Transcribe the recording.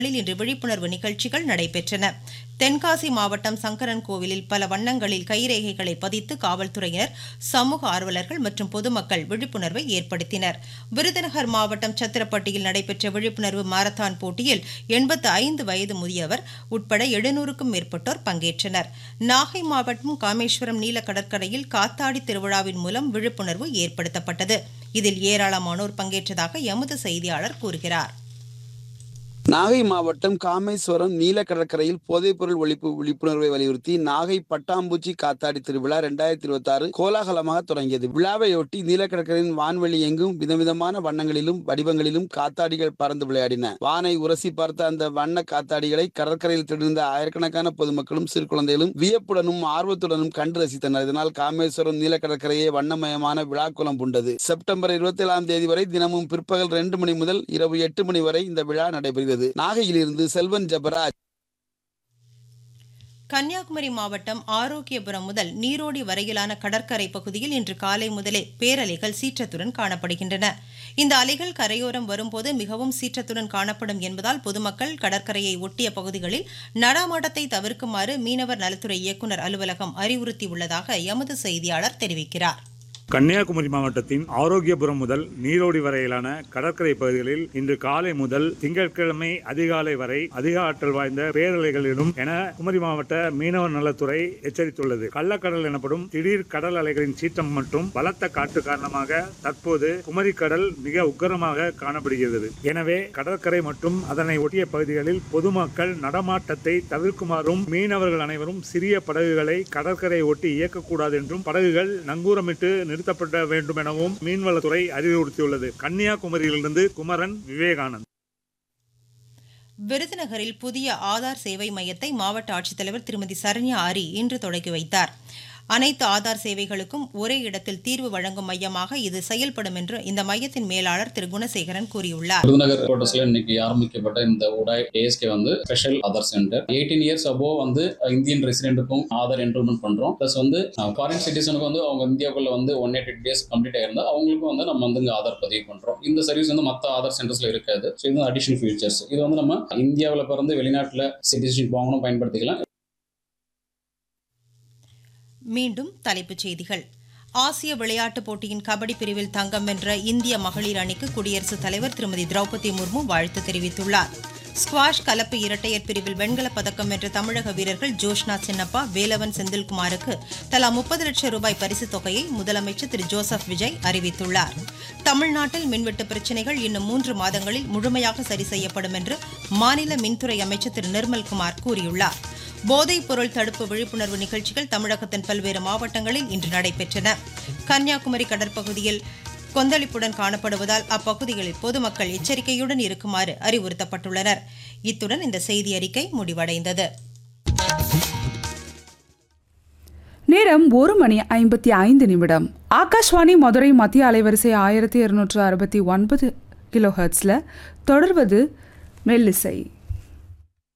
இன்று விழிப்புணர்வு நிகழ்ச்சிகள் நடைபெற்றன தென்காசி மாவட்டம் சங்கரன் கோவிலில் பல வண்ணங்களில் கைரேகைகளை பதித்து காவல்துறையினர் சமூக ஆர்வலர்கள் மற்றும் பொதுமக்கள் விழிப்புணர்வை ஏற்படுத்தினர் விருதுநகர் மாவட்டம் சத்திரப்பட்டியில் நடைபெற்ற விழிப்புணர்வு மாரத்தான் போட்டியில் எண்பத்து ஐந்து வயது முதியவர் உட்பட எழுநூறுக்கும் மேற்பட்டோர் பங்கேற்றனர் நாகை மாவட்டம் காமேஸ்வரம் நீல கடற்கரையில் காத்தாடி திருவிழாவின் மூலம் விழிப்புணர்வு ஏற்படுத்தப்பட்டது இதில் ஏராளமானோர் பங்கேற்றதாக எமது செய்தியாளர் கூறுகிறார் நாகை மாவட்டம் காமேஸ்வரம் நீல கடற்கரையில் போதைப்பொருள் ஒழிப்பு விழிப்புணர்வை வலியுறுத்தி நாகை பட்டாம்பூச்சி காத்தாடி திருவிழா இரண்டாயிரத்தி இருபத்தி ஆறு கோலாகலமாக தொடங்கியது விழாவையொட்டி நீல கடற்கரையின் வான்வெளி எங்கும் விதவிதமான வண்ணங்களிலும் வடிவங்களிலும் காத்தாடிகள் பறந்து விளையாடின வானை உரசி பார்த்த அந்த வண்ண காத்தாடிகளை கடற்கரையில் திடர்ந்த ஆயிரக்கணக்கான பொதுமக்களும் சிறு குழந்தைகளும் வியப்புடனும் ஆர்வத்துடனும் கண்டு ரசித்தனர் இதனால் காமேஸ்வரம் நீல கடற்கரையே வண்ணமயமான விழாக்குளம் பூண்டது செப்டம்பர் இருபத்தி ஏழாம் தேதி வரை தினமும் பிற்பகல் இரண்டு மணி முதல் இரவு எட்டு மணி வரை இந்த விழா நடைபெறுகிறது நாகையிலிருந்து செல்வன் ஜபராஜ் கன்னியாகுமரி மாவட்டம் ஆரோக்கியபுரம் முதல் நீரோடி வரையிலான கடற்கரை பகுதியில் இன்று காலை முதலே பேரலைகள் சீற்றத்துடன் காணப்படுகின்றன இந்த அலைகள் கரையோரம் வரும்போது மிகவும் சீற்றத்துடன் காணப்படும் என்பதால் பொதுமக்கள் கடற்கரையை ஒட்டிய பகுதிகளில் நடமாட்டத்தை தவிர்க்குமாறு மீனவர் நலத்துறை இயக்குநர் அலுவலகம் அறிவுறுத்தியுள்ளதாக எமது செய்தியாளர் தெரிவிக்கிறார் கன்னியாகுமரி மாவட்டத்தின் ஆரோக்கியபுரம் முதல் நீரோடி வரையிலான கடற்கரை பகுதிகளில் இன்று காலை முதல் திங்கட்கிழமை அதிகாலை வரை அதிக ஆற்றல் வாய்ந்த பேரலைகளிலும் என குமரி மாவட்ட மீனவர் நலத்துறை எச்சரித்துள்ளது கள்ளக்கடல் எனப்படும் திடீர் கடல் அலைகளின் சீற்றம் மற்றும் பலத்த காற்று காரணமாக தற்போது குமரி கடல் மிக உக்கரமாக காணப்படுகிறது எனவே கடற்கரை மற்றும் அதனை ஒட்டிய பகுதிகளில் பொதுமக்கள் நடமாட்டத்தை தவிர்க்குமாறும் மீனவர்கள் அனைவரும் சிறிய படகுகளை கடற்கரை ஒட்டி இயக்கக்கூடாது என்றும் படகுகள் நங்கூரமிட்டு நிறுத்தப்பட வேண்டும் எனவும் மீன்வளத்துறை அறிவுறுத்தியுள்ளது கன்னியாகுமரியிலிருந்து குமரன் விவேகானந்த் விருதுநகரில் புதிய ஆதார் சேவை மையத்தை மாவட்ட ஆட்சித்தலைவர் திருமதி சரண்யா ஆரி இன்று தொடங்கி வைத்தார் அனைத்து ஆதார் சேவைகளுக்கும் ஒரே இடத்தில் தீர்வு வழங்கும் மையமாக இது செயல்படும் என்று இந்த மையத்தின் மேலாளர் திரு குணசேகரன் கூறியுள்ளார் விருதுநகர் கோட்டஸ்ல இன்னைக்கு ஆரம்பிக்கப்பட்ட இந்த உடாய் ஏஎஸ்கே வந்து special Aadhaar centre eighteen years above வந்து இந்தியன் ரெசிடென்ட்டுக்கும் ஆதார் என்ரோல்மெண்ட் பண்றோம் ப்ளஸ் வந்து ஃபாரின் சிட்டிசனுக்கு வந்து அவங்க இந்தியாவுக்குள்ள வந்து ஒன் எயிட்டி டேஸ் கம்ப்ளீட் ஆயிருந்தா அவங்களுக்கும் வந்து நம்ம வந்து இங்க ஆதார் பதிவு பண்றோம் இந்த சர்வீஸ் வந்து மற்ற ஆதார் சென்டர்ஸ்ல இருக்காது ஸோ இது அடிஷனல் ஃபியூச்சர்ஸ் இது வந்து நம்ம இந்தியாவில் பிறந்து வெளிநாட்டில் சிட்டிசன்ஷிப் வாங்கணும் பயன்படுத்திக்கலாம் மீண்டும் தலைப்புச் செய்திகள் ஆசிய விளையாட்டுப் போட்டியின் கபடி பிரிவில் தங்கம் வென்ற இந்திய மகளிர் அணிக்கு குடியரசுத் தலைவர் திருமதி திரௌபதி முர்மு வாழ்த்து தெரிவித்துள்ளார் ஸ்குவாஷ் கலப்பு இரட்டையர் பிரிவில் வெண்கலப் பதக்கம் வென்ற தமிழக வீரர்கள் ஜோஷ்னா சின்னப்பா வேலவன் செந்தில்குமாருக்கு தலா முப்பது லட்சம் ரூபாய் பரிசுத் தொகையை முதலமைச்சர் திரு ஜோசப் விஜய் அறிவித்துள்ளார் தமிழ்நாட்டில் மின்வெட்டு பிரச்சினைகள் இன்னும் மூன்று மாதங்களில் முழுமையாக சரி செய்யப்படும் என்று மாநில மின்துறை அமைச்சர் திரு நிர்மல்குமார் கூறியுள்ளார் போதைப் பொருள் தடுப்பு விழிப்புணர்வு நிகழ்ச்சிகள் தமிழகத்தின் பல்வேறு மாவட்டங்களில் இன்று நடைபெற்றன கன்னியாகுமரி கடற்பகுதியில் கொந்தளிப்புடன் காணப்படுவதால் அப்பகுதிகளில் பொதுமக்கள் எச்சரிக்கையுடன் இருக்குமாறு அறிவுறுத்தப்பட்டுள்ளனர் இத்துடன் இந்த செய்தி அறிக்கை முடிவடைந்தது நேரம் ஒரு மணி ஐம்பத்தி ஐந்து நிமிடம் ஆகாஷ்வாணி மதுரை மத்திய அலைவரிசை ஆயிரத்தி இருநூற்று அறுபத்தி ஒன்பது கிலோ ஹெர்ட்ஸில் தொடர்வது மெல்லிசை